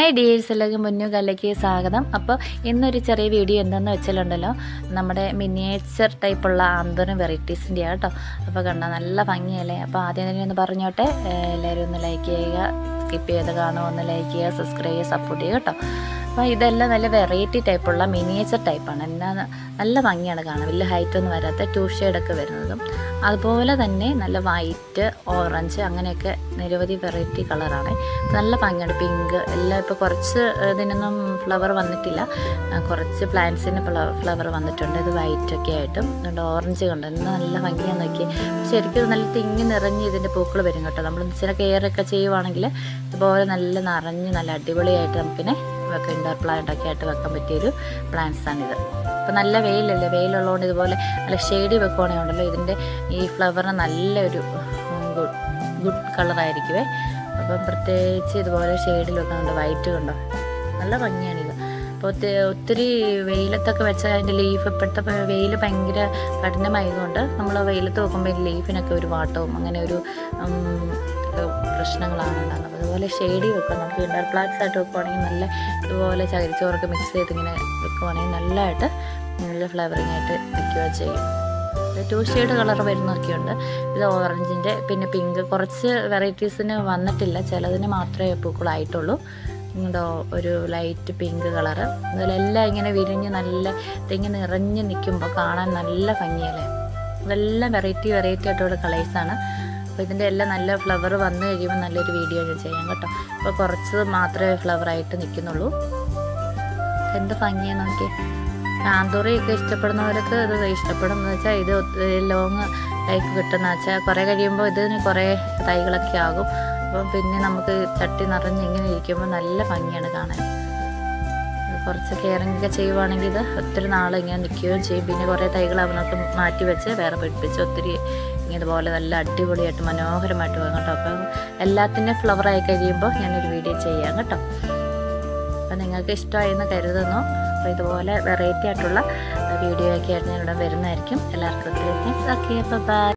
hi dears എല്ലാവർക്കും മുന്നു കല്ലേക്ക് സ്വാഗതം അപ്പോൾ ഇന്നൊരു ചെറിയ വീഡിയോ എന്താണെന്ന് വെച്ചാലുണ്ടല്ലോ നമ്മുടെ മിനിയേച്ചർ ടൈപ്പുള്ള ആന്തരം വെറൈറ്റീസിൻ്റെ കേട്ടോ അപ്പോൾ കണ്ട നല്ല ഭംഗിയല്ലേ അപ്പോൾ ആദ്യം തന്നെ ഒന്ന് പറഞ്ഞോട്ടെ ഏഹ് എല്ലാവരും ഒന്ന് ലൈക്ക് ചെയ്യുക സ്കിപ്പ് ചെയ്ത് കാണുമോ ഒന്ന് ലൈക്ക് ചെയ്യുക സബ്സ്ക്രൈബ് ചെയ്യുക സപ്പോർട്ട് ചെയ്യുക കേട്ടോ അപ്പോൾ ഇതെല്ലാം നല്ല വെറൈറ്റി ടൈപ്പുള്ള മിനിയേച്ചർ ടൈപ്പാണ് എന്നാ നല്ല ഭംഗിയാണ് കാണാൻ വലിയ ഹൈറ്റ് ഒന്നും വരാത്ത ടൂ ഷെയ്ഡൊക്കെ വരുന്നതും അതുപോലെ തന്നെ നല്ല വൈറ്റ് ഓറഞ്ച് അങ്ങനെയൊക്കെ നിരവധി വെറൈറ്റി കളറാണ് നല്ല ഭംഗിയാണ് പിങ്ക് എല്ലാം ഇപ്പോൾ കുറച്ച് ഇതിനൊന്നും ഫ്ലവർ വന്നിട്ടില്ല ആ, കുറച്ച് പ്ലാന്റ്സിന് ഫ്ലവർ വന്നിട്ടുണ്ട് ഇത് വൈറ്റ് ഒക്കെ ആയിട്ടും അതുകൊണ്ട് ഓറഞ്ച് കണ്ടു ഇന്ന് നല്ല ഭംഗിയാന്ന് നോക്കി ശരിക്കും ഇത് നല്ല തിങ്ങി നിറഞ്ഞ് ഇതിൻ്റെ പൂക്കൾ വരും കേട്ടോ നമ്മൾ ഇച്ചിരി കെയർ ഒക്കെ ചെയ്യുവാണെങ്കിൽ ഇതുപോലെ നല്ല നിറഞ്ഞ് നല്ല അടിപൊളിയായിട്ട് നമുക്കിനെ വെക്കാം ഇൻഡോർ പ്ലാന്റ് ഒക്കെ ആയിട്ട് വെക്കാൻ പറ്റിയൊരു പ്ലാന്റ്സ് ആണിത് അപ്പോൾ നല്ല വെയിലല്ലേ വെയിലുള്ളതുകൊണ്ട് ഇതുപോലെ നല്ല ഷെയ്ഡി വെക്കുവാണെങ്കിൽ ഉണ്ടല്ലോ ഇതിൻ്റെ ഈ ഫ്ലവറിന് നല്ലൊരു ഗുഡ് ഗുഡ് കളറായിരിക്കുമേ അപ്പം പ്രത്യേകിച്ച് ഇതുപോലെ ഷെയ്ഡിൽ വെക്കുന്നുണ്ട് വൈറ്റ് കണ്ടോ നല്ല ഭംഗിയാണിത് അപ്പോൾ ഒത്തിരി ഒത്തിരി വെയിലത്തൊക്കെ വെച്ചാൽ അതിൻ്റെ ലീഫ് ഇപ്പോഴത്തെ വെയിൽ ഭയങ്കര കഠിനമായതുകൊണ്ട് നമ്മൾ വെയിലത്ത് വെക്കുമ്പോൾ ഈ ലീഫിനൊക്കെ ഒരു വാട്ടവും അങ്ങനെ ഒരു ഉം, ഒക്കെ പ്രശ്നങ്ങളാണ് ഉണ്ടാകുന്നത് അപ്പോൾ അതുപോലെ ഷെയ്ഡി വെക്കാം നമുക്ക് ഇൻഡോർ പ്ലാന്റ്സ് ആയിട്ട് വെക്കുവാണെങ്കിൽ നല്ല ഇതുപോലെ ചകിരിച്ചോറൊക്കെ മിക്സ് ചെയ്ത് ഇങ്ങനെ വെക്കുവാണെങ്കിൽ നല്ലതായിട്ട് നല്ല ഫ്ലേവറിങ് ആയിട്ട് നിൽക്കുക ചെയ്യും ടു ഷെയ്ഡ് കളർ വരുന്നൊക്കെയുണ്ട് ഇത് ഓറഞ്ചിൻ്റെ പിന്നെ പിങ്ക് കുറച്ച് വെറൈറ്റീസിന് വന്നിട്ടില്ല ചിലതിന് മാത്രമേ പൂക്കളായിട്ടുള്ളൂ ഇങ്ങോട്ടോ ഒരു ലൈറ്റ് പിങ്ക് കളറ് ഇതിലെല്ലാം ഇങ്ങനെ വിരിഞ്ഞ് നല്ല ഇതിങ്ങനെ നിറഞ്ഞ് നിൽക്കുമ്പോൾ കാണാൻ നല്ല ഭംഗിയല്ലേ ഇതെല്ലാം വെറൈറ്റി വെറൈറ്റി ആയിട്ടുള്ള കളേഴ്സാണ് അപ്പോൾ ഇതിൻ്റെ എല്ലാം നല്ല ഫ്ലവർ വന്നു കഴിയുമ്പോൾ നല്ലൊരു വീഡിയോ ഞാൻ ചെയ്യാം കേട്ടോ അപ്പോൾ കുറച്ച് മാത്രമേ ഫ്ലവറായിട്ട് നിൽക്കുന്നുള്ളൂ എന്ത് ഭംഗിയാണ് നോക്കി ആന്തൂറിയൊക്കെ ഇഷ്ടപ്പെടുന്നവർക്ക് ഇത് ഇഷ്ടപ്പെടും എന്ന് വെച്ചാൽ ഇത് ലോങ് ലൈഫ് കിട്ടുന്ന വെച്ചാൽ കുറേ കഴിയുമ്പോൾ ഇതിന് കുറേ തൈകളൊക്കെ ആകും അപ്പം പിന്നെ നമുക്ക് ചട്ടി നിറഞ്ഞ് ഇങ്ങനെ ഇരിക്കുമ്പോൾ നല്ല ഭംഗിയാണ് കാണാൻ ഇത് കുറച്ച് കെയറിംഗ് ഒക്കെ ചെയ്യുവാണെങ്കിൽ ഇത് ഒത്തിരി നാൾ ഇങ്ങനെ നിൽക്കുകയും ചെയ്യും പിന്നെ കുറേ തൈകൾ അവനൊക്കെ മാറ്റി വെച്ച് വേറെ പിടിപ്പിച്ച് ഒത്തിരി ഇങ്ങനെ ഇതുപോലെ നല്ല അടിപൊളിയായിട്ട് മനോഹരമായിട്ട് പോകും കേട്ടോ അപ്പം എല്ലാത്തിൻ്റെയും ഫ്ലവർ ആയി കഴിയുമ്പോൾ ഞാനൊരു വീഡിയോ ചെയ്യാം കേട്ടോ അപ്പം നിങ്ങൾക്ക് ഇഷ്ടമായെന്ന് കരുതുന്നു അപ്പോൾ ഇതുപോലെ വെറൈറ്റി ആയിട്ടുള്ള വീഡിയോ ഒക്കെ ആയിട്ട് ഞാൻ ഇവിടെ വരുന്നതായിരിക്കും എല്ലാവർക്കും ഒത്തിരി താങ്ക്സ് ഓക്കെ അപ്പോൾ ബൈ